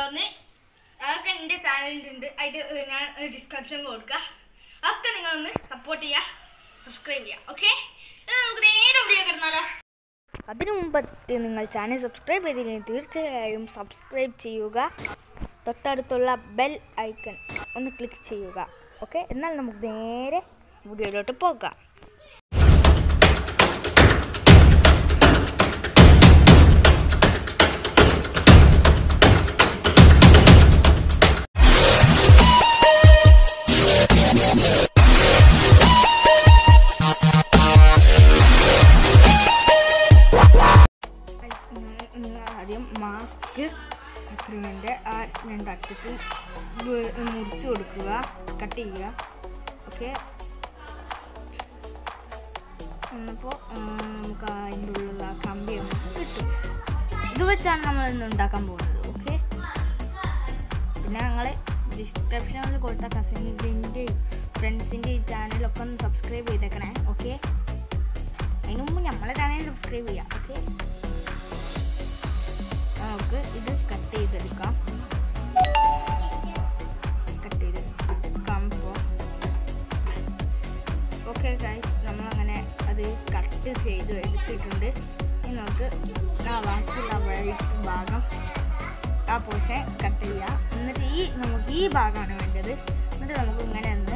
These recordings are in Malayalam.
ഒന്ന് അതൊക്കെ എൻ്റെ ചാനലിലുണ്ട് അതിൻ്റെ ഞാൻ ഡിസ്ക്രിപ്ഷൻ കൊടുക്കുക അതൊക്കെ നിങ്ങളൊന്ന് സപ്പോർട്ട് ചെയ്യുക സബ്സ്ക്രൈബ് ചെയ്യുക ഓക്കെ നമുക്ക് നേരെ വീഡിയോ കിടന്നാലോ അതിനു മുമ്പായിട്ട് നിങ്ങൾ ചാനൽ സബ്സ്ക്രൈബ് ചെയ്തില്ലെങ്കിൽ തീർച്ചയായും സബ്സ്ക്രൈബ് ചെയ്യുക തൊട്ടടുത്തുള്ള ബെൽ ഐക്കൺ ഒന്ന് ക്ലിക്ക് ചെയ്യുക ഓക്കെ എന്നാൽ നമുക്ക് നേരെ വീഡിയോയിലോട്ട് പോകാം നിങ്ങൾ ആദ്യം മാസ്ക് ക്രീമിൻ്റെ ആ രണ്ടറ്റത്ത് വേ- മുറിച്ച് കൊടുക്കുക കട്ട് ചെയ്യുക ഓക്കെ എന്നപ്പോൾ നമുക്ക് അതിൻ്റെ ഉള്ളിലുള്ള കമ്പി നമുക്ക് കിട്ടും ഇത് വെച്ചാണ് നമ്മൾ ഇന്ന് ഉണ്ടാക്കാൻ പോകുന്നത് ഓക്കെ പിന്നെ ഞങ്ങൾ ഡിസ്ക്രിപ്ഷനിൽ കൊടുത്ത കസിൻസിൻ്റെയും ഫ്രണ്ട്സിൻ്റെയും ചാനലൊക്കെ ഒന്ന് സബ്സ്ക്രൈബ് ചെയ്തേക്കണേ ഓക്കെ അതിന് മുമ്പ് നമ്മളെ ചാനൽ സബ്സ്ക്രൈബ് ചെയ്യാം ഓക്കെ നമുക്ക് ഇത് കട്ട് ചെയ്തെടുക്കാം കട്ട് ചെയ്തെടുക്കാം ഇപ്പോൾ ഓക്കെ ഗൈസ് നമ്മളങ്ങനെ അത് കട്ട് ചെയ്ത് എടുത്തിട്ടുണ്ട് ഇനി നമുക്ക് ആ ബാക്കിയുള്ള വൈറ്റ് ഭാഗം ആ പോർഷൻ കട്ട് ചെയ്യാം എന്നിട്ട് ഈ നമുക്ക് ഈ ഭാഗമാണ് വേണ്ടത് എന്നിട്ട് നമുക്ക് ഇങ്ങനെ ഒന്ന്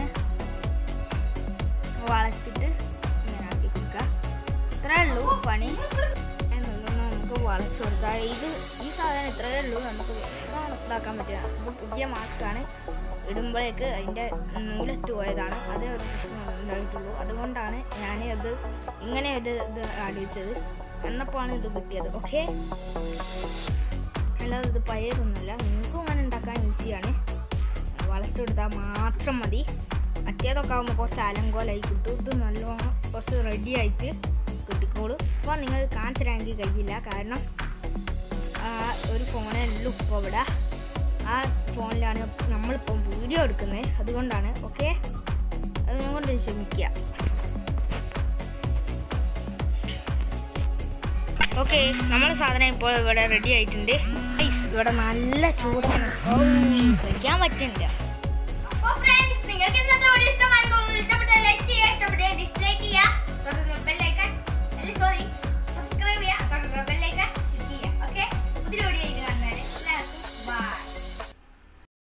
വളച്ചിട്ട് ഇങ്ങനെ ആക്കി കൊടുക്കുക ഇത്രേ ഉള്ളൂ പണി എന്നുള്ളത് നമുക്ക് വളച്ചു കൊടുക്കാം ഇത് ഈ സാധനം ഇത്രയേ ഉള്ളൂ നമുക്ക് വേഗം ഇതാക്കാൻ പറ്റില്ല ഇത് പുതിയ മാസ്കാണ് ഇടുമ്പോഴേക്ക് അതിൻ്റെ നൂലറ്റ് പോയതാണ് അതേ ഒരു പ്രശ്നം ഉണ്ടായിട്ടുള്ളൂ അതുകൊണ്ടാണ് ഞാൻ അത് ഇങ്ങനെ ഒരു ഇത് ആലോചിച്ചത് എന്നപ്പോഴാണ് ഇത് കിട്ടിയത് ഓക്കെ അല്ലാതെ ഇത് പഴയതൊന്നുമില്ല നിങ്ങൾക്കും അങ്ങനെ ഉണ്ടാക്കാൻ ഈസിയാണ് വളച്ചു കൊടുത്താൽ മാത്രം മതി മറ്റേതൊക്കെ ആകുമ്പോൾ കുറച്ച് അലങ്കോലായി കിട്ടും ഇത് നല്ലോണം കുറച്ച് റെഡി ആയിട്ട് കിട്ടിക്കോളും അപ്പോൾ നിങ്ങൾ കാണിച്ചു തരാമെങ്കിൽ കഴിയില്ല കാരണം ആ ഒരു ഫോണേ ഉള്ളൂ ഇപ്പോൾ ഇവിടെ ആ ഫോണിലാണ് നമ്മളിപ്പം വീഡിയോ എടുക്കുന്നത് അതുകൊണ്ടാണ് ഓക്കെ അതുകൊണ്ട് ക്ഷമിക്കുക ഓക്കെ നമ്മളെ സാധനം ഇപ്പോൾ ഇവിടെ റെഡി ആയിട്ടുണ്ട് ഐസ് ഇവിടെ നല്ല ചൂടാണ് ഓ കഴിക്കാൻ പറ്റുന്നില്ല അപ്പോൾ ഫ്രണ്ട്സ് നിങ്ങൾക്ക് ഇന്നത്തെ വീഡിയോ ഇഷ്ടമായി തോന്നുന്നു ഇഷ്ടപ്പെട്ട ലൈക്ക് ചെയ്യുക ഇഷ്ടപ്പെട്ട ഡിസ്ലൈക്ക് ചെയ്യുക തുടർന്ന് ബെല്ലൈക്കൺ അല്ല സോറി